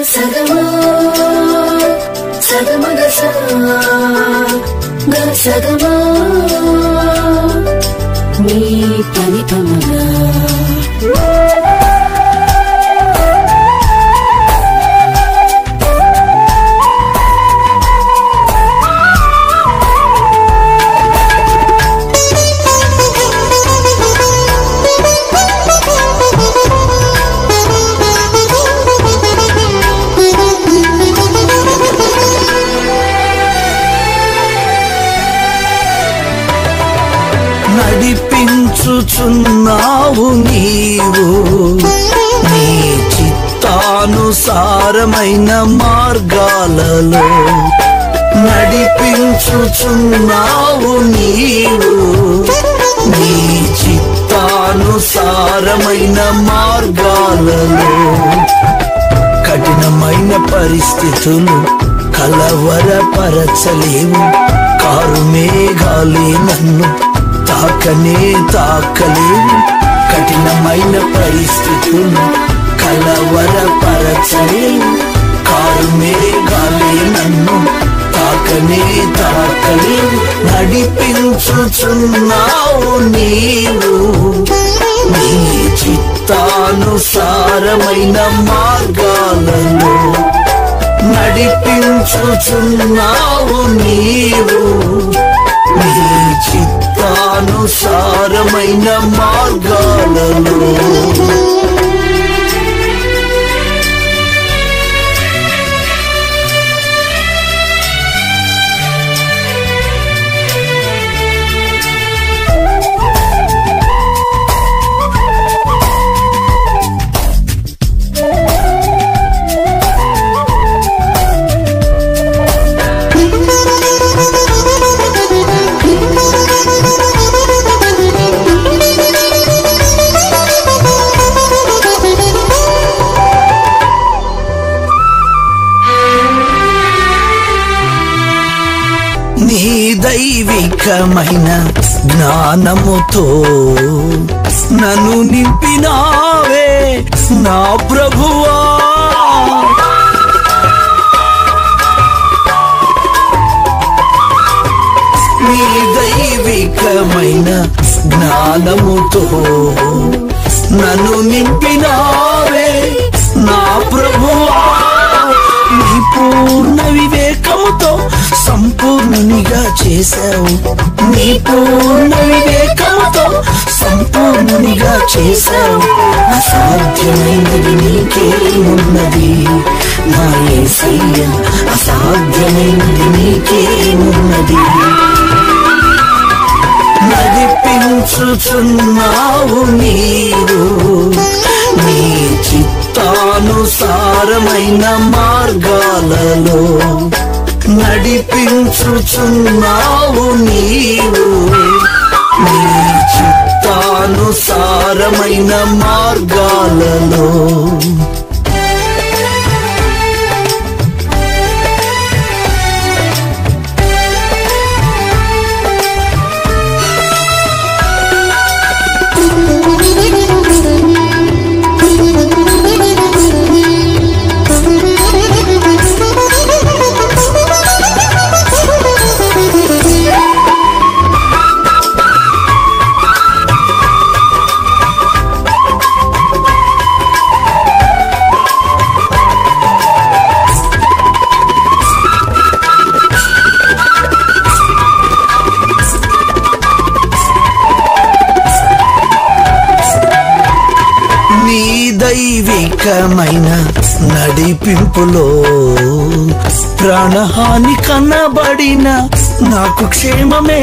సగమా సగమగ సా గ సగమా నీ పని పమగా నడిపించుచున్నావు నీవు నీ చిత్తానుసారమైన మార్గాలలో నడిపించుచున్నావు నీవు నీ చిత్తానుసారమైన మార్గాలలో కఠినమైన పరిస్థితులు కలవరపరచలేవు కారు మేఘాలే నన్ను తాకనే తాకలేవు కఠినమైన పరిస్థితులు కలవరపరచలేవు కారు మేఘాలే నన్ను తాకనే తాకలేవు నడిపించుచున్నావు నీవు నీ చిత్తానుసారమైన మార్గాలలో నడిపించుచున్నావు నీవు నీ చిత్తానుసారమైన మార్గాలలో నీ దైవికమైన జ్ఞానముతో నన్ను నింపినావే నా ప్రభువా నీ దైవికమైన జ్ఞానముతో నన్ను నింపినావే నా ప్రభువా నీ పూర్ణ వివేకముతో సంపూర్ణునిగా చేశావు నీ పూర్ణ వివేకముతో సంపూర్ణునిగా చేశావు అసాధ్యమైనది నీకే ఉన్నది నా యేసయ్య అసాధ్యమైనది నీకే ఉన్నది నడిపించుచున్నావు నీవు నీ చిత్తానుసారమైన మార్గాలలో నడిపించుచున్నావు నీవు నీ చిత్తానుసారమైన మార్గాలలో నీ దైవికమైన నడిపింపులో ప్రాణహాని కనబడిన నాకు క్షేమమే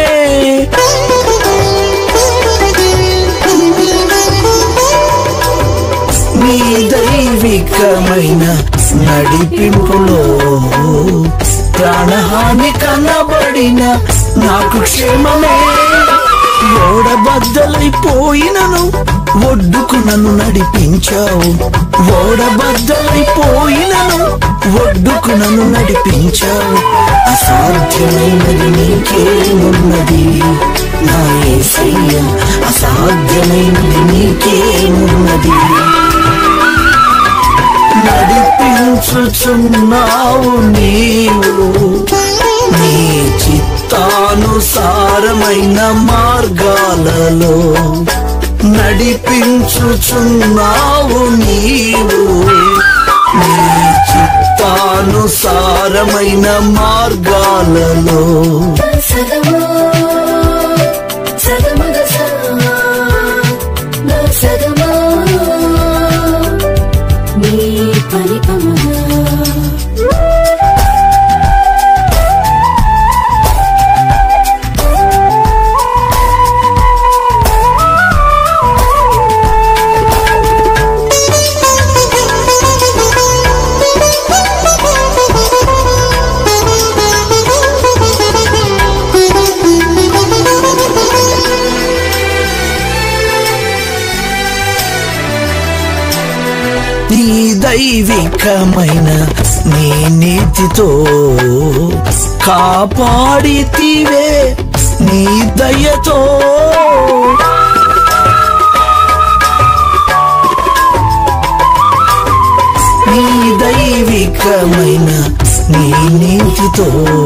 నీ దైవికమైన నడిపింపులో ప్రాణహాని కనబడిన నాకు క్షేమమే ఓడబద్దలైపోయినను ఒడ్డుకు నన్ను నడిపించావు ఓడబద్దలైపోయినను ఒడ్డుకు నన్ను నడిపించావు అసాధ్యమైనది నీకేమున్నది నా యేసయ్య అసాధ్యమైనది నీకేమున్నది నడిపించుచున్నావు నడిపించుచున్నావు నీవు నీ చిత్తానుసారమైన మార్గాలలో నడిపించుచున్నావు నీవు నీ చిత్తానుసారమైన మార్గాలలో సగమా సగమగస సగమా నీ పరిపమగా నీ దైవికమైన నీ నీతితో కాపాడితివే నీ దయతో నీ దైవికమైన నీ నీతితో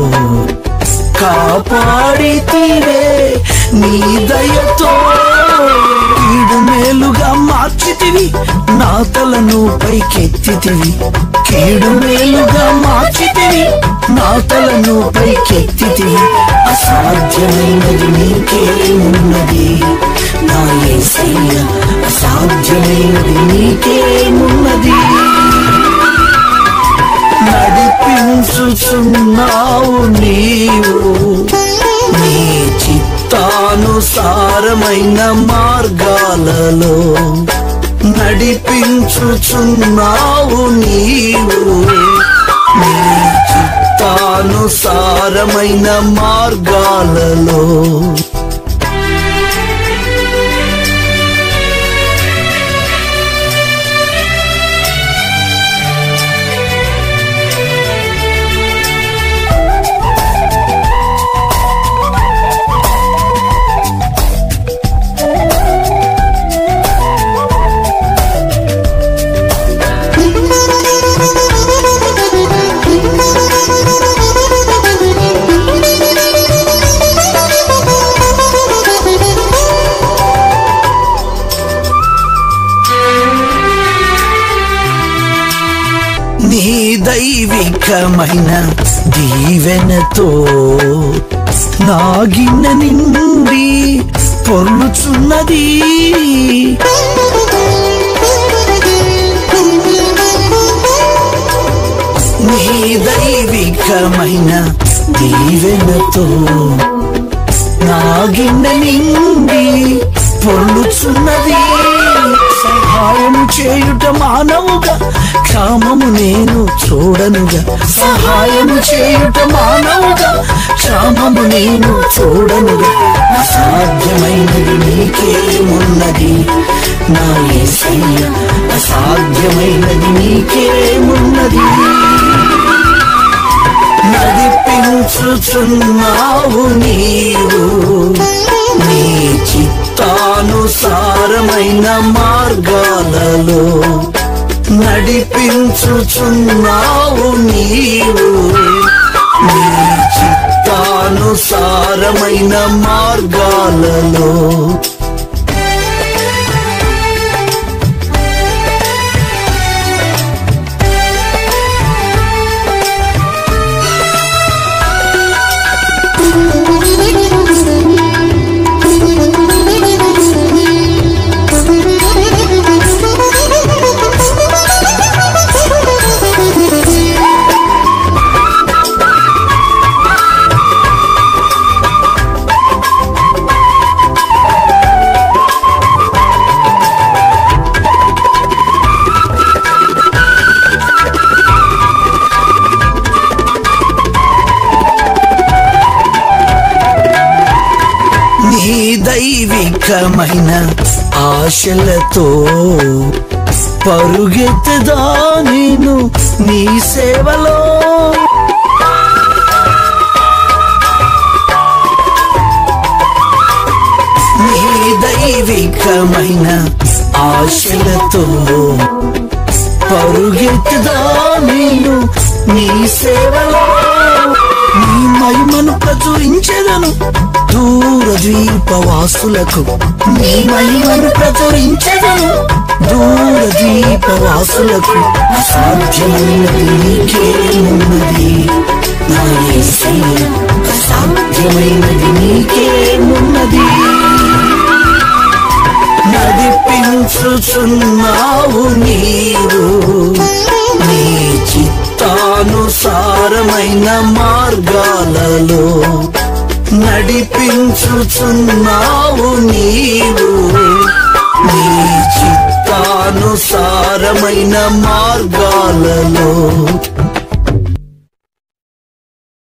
కాపాడితివే నీ దయతో కీడు మేలుగా మార్చితివి నా తలను పైకెత్తితివి కీడు మేలుగా మార్చితివి నా తలను పైకెత్తితివి అసాధ్యమైనది నీకే ఉన్నది నా యేసయ్య అసాధ్యమైనది నీకే ఉన్నది నడిపించుచున్నావు నీవు నీ చిత్తానుసారమైన మార్గాలలో నడిపించుచున్నావు నీవు నీ చిత్తానుసారమైన మార్గాలలో నీ దైవికమైన దీవెనతో నాగిన నిండి పొర్లుచున్నది నీ దైవికమైన దీవెనతో నాగిన నిండి పొర్లుచున్నది సహాయం చేయుట మానవుగా క్షామము నేను చూడనుగా సహాయం చేయుట మానవుగా క్షామము నేను చూడనుగా అసాధ్యమైనది నీకేమున్నది నా యేసయ్య అసాధ్యమైనది నీకేమున్నది నడిపించుచున్నావు నీవు నీ చిత్తానుసారమైన మార్గాలలో నడిపించుచున్నావు నీవు నీ చిత్తానుసారమైన మార్గాలలో నీ దైవికమైన ఆశలతో పరుగెత్తదా నేను నీ సేవలో నీ దైవికమైన ఆశలతో పరుగెత్తుదా నేను నీ సేవలో నీ మహిమను ప్రచురించెదను దూర ద్వీపవాసులకు నీ మహిమను ప్రచురించెదను దూర ద్వీపవాసులకు అసాధ్యమైనది నీకే ఉన్నది నా యేసయ్య అసాధ్యమైనది నీకే ఉన్నది నడిపించుచున్నావు నీవు నీ చిత్తానుసారమైన మార్గాలలో నడిపించుచున్నావు నీవు నీ చిత్తానుసారమైన మార్గాలలో